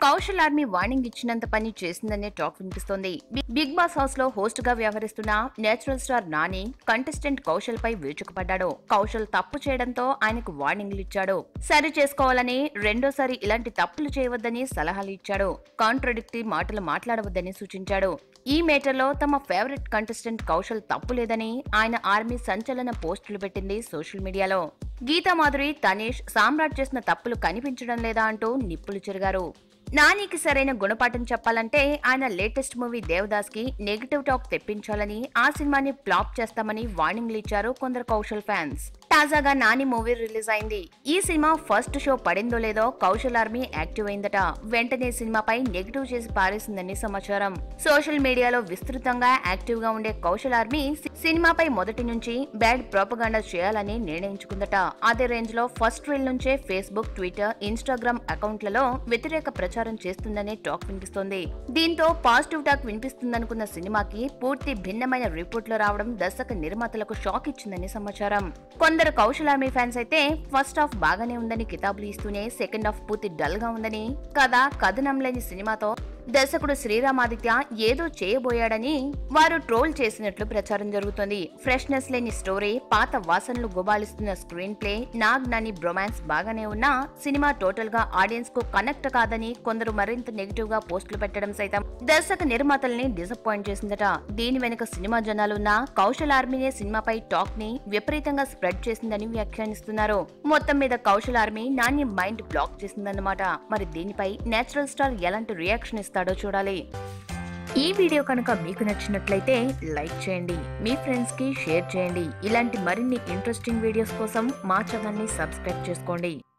Kaushal army warning ఇచ్చినంత పని చేసిందనే టాక్ వినిపిస్తోంది బి- బిగ్ బాస్ హౌస్ లో హోస్ట్ గా వ్యవహరిస్తున్న natural star Nani contestant Kaushal పై విరుచుకుపడ్డాడు కౌశల్ తప్పు చేయడంతో ఆయనకు వార్నింగ్లు ఇచ్చాడు సరి చేసుకోవాలని రెండోసారి ఇలాంటి తప్పులు చేయవద్దని సలహాలు ఇచ్చాడు కాంట్రడిక్టరీ మాటలు మాట్లాడవద్దని సూచించాడు ఈ మేటర్లో తమ ఫేవరెట్ కంటెస్టెంట్ కౌశల్ తప్పు లేదని ఆయన ఆర్మీ సంచలన పోస్టులు పెట్టింది సోషల్ మీడియాలో గీతా మాధురి తనీష్ సామ్రాట్ చేసిన తప్పులు కనిపించడం లేదా అంటూ నిప్పులు చెరిగారు నానికి సరైన గుణపాఠం చెప్పాలంటే ఆయన లేటెస్ట్ మూవీ దేవదాస్ కి నెగిటివ్ టాక్ తెప్పించాలని ఆ సినిమాని ఫ్లాప్ చేస్తామని వార్నింగ్లు ఇచ్చారు కొందరు కౌశల్ ఫ్యాన్స్ తాజాగా నాని మూవీ రిలీజ్ అయింది ఈ సినిమా ఫస్ట్ షో పడిందో లేదో కౌశల్ ఆర్మీ యాక్టివ్ అయిందట వెంటనే సినిమాపై నెగిటివ్ చేసి పారేసిందని సమాచారం సోషల్ మీడియాలో విస్తృతంగా యాక్టివ్ గా ఉండే కౌశల్ ఆర్మీ సి- సినిమాపై మొదటి నుంచి బ్యాడ్ ప్రోపగాండా చేయాలని నిర్ణయించుకుందట అదే రేంజ్ లో ఫస్ట్ రీల్ నుంచే ఫేస్బుక్ ట్విట్టర్ ఇన్స్టాగ్రామ్ అకౌంట్లలో వ్యతిరేక ప్రచారం చేస్తుందనే టాక్ వినిపిస్తోంది దీంతో పాజిటివ్ టాక్ వినిపిస్తుందనుకున్న సినిమాకి పూర్తి భిన్నమైన రిపోర్ట్లు రావడం దర్శక నిర్మాతలకు షాక్ ఇచ్చిందని సమాచారం కొందరు కౌశల్ ఆర్మీ ఫ్యాన్స్ అయితే ఫస్ట్ హాఫ్ బాగానే ఉందని కితాబులు ఇస్తూనే సెకండ్ హాఫ్ పూర్తి డల్ గా ఉందని కథ కథనం లేని సినిమాతో దర్శకుడు శ్రీరామాదిత్య ఏదో చేయబోయాడని వారు ట్రోల్ చేసినట్లు ప్రచారం జరుగుతోంది ఫ్రెష్నెస్ లేని స్టోరీ పాత వాసనలు గుబాలిస్తున్న screenplay Nag Nani bromance బాగానే ఉన్నా సినిమా టోటల్ గా ఆడియన్స్ కు కనెక్ట్ కాదని కొందరు మరింత నెగిటివ్ గా పోస్టులు పెట్టడం సైతం దర్శక నిర్మాతల్ని డిసప్పాయింట్ చేసిందట దీని వెనుక సినిమా జనాలున్న కౌశల్ ఆర్మీనే సినిమాపై టాక్ ని విపరీతంగా స్ప్రెడ్ చేసిందని వ్యాఖ్యానిస్తున్నారు మొత్తం మీద Kaushal army Nani mind block చేసిందన్నమాట మరి దీనిపై నేచురల్ స్టార్ ఎలాంటి రియాక్షన్ ఇస్తాడో చూడాలి ఈ వీడియో కనుక మీకు నచ్చినట్లయితే లైక్ చేయండి మీ ఫ్రెండ్స్ కి షేర్ చేయండి ఇలాంటి మరిన్ని ఇంట్రెస్టింగ్ వీడియోస్ కోసం మా ఛానల్ ని సబ్స్క్రైబ్ చేసుకోండి